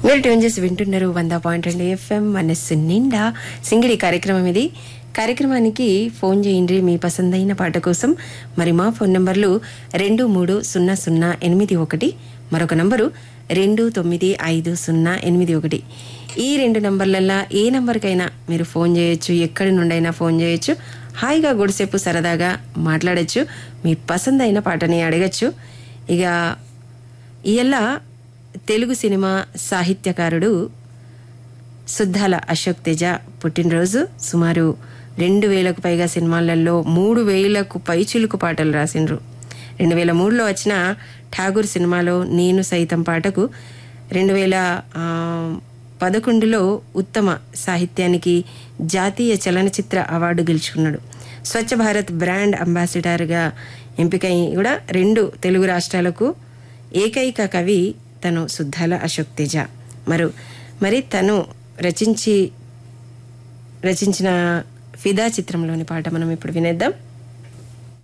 మీరు ట్యూన్ చేసి వింటున్నారు వంద పాయింట్ రెండు ఎఫ్ఎం మనస్సు నిండా సింగిడి కార్యక్రమం ఇది కార్యక్రమానికి ఫోన్ చేయండి మీ పసందైన పాట కోసం మరి మా ఫోన్ నంబర్లు రెండు మూడు సున్నా సున్నా ఎనిమిది ఒకటి మరొక నంబరు రెండు తొమ్మిది ఐదు సున్నా ఎనిమిది ఒకటి ఈ రెండు నంబర్లల్లో ఏ నంబర్కైనా మీరు ఫోన్ చేయొచ్చు ఎక్కడి నుండైనా ఫోన్ చేయొచ్చు హాయిగా గుడిసేపు సరదాగా మాట్లాడొచ్చు మీ పసందైన పాటని అడగచ్చు ఇక ఇయల్ల తెలుగు సినిమా సాహిత్యకారుడు సుద్దాల అశోక్ తేజ పుట్టినరోజు సుమారు రెండు వేలకు పైగా సినిమాలలో మూడు వేలకు పైచిలుకు పాటలు రాసిండ్రు రెండు వేల మూడులో వచ్చిన ఠాగూర్ సినిమాలో నేను సైతం పాటకు రెండు వేల ఆ, పదకొండులో ఉత్తమ సాహిత్యానికి జాతీయ చలనచిత్ర అవార్డు గెలుచుకున్నాడు స్వచ్ఛ భారత్ బ్రాండ్ అంబాసిడర్గా ఎంపికై కూడా రెండు తెలుగు రాష్ట్రాలకు ఏకైక కవి తను సుద్దాల అశోక్ తేజ మరు మరి తను రచించి రచించిన ఫిదా చిత్రంలోని పాట మనం ఇప్పుడు వినేద్దాం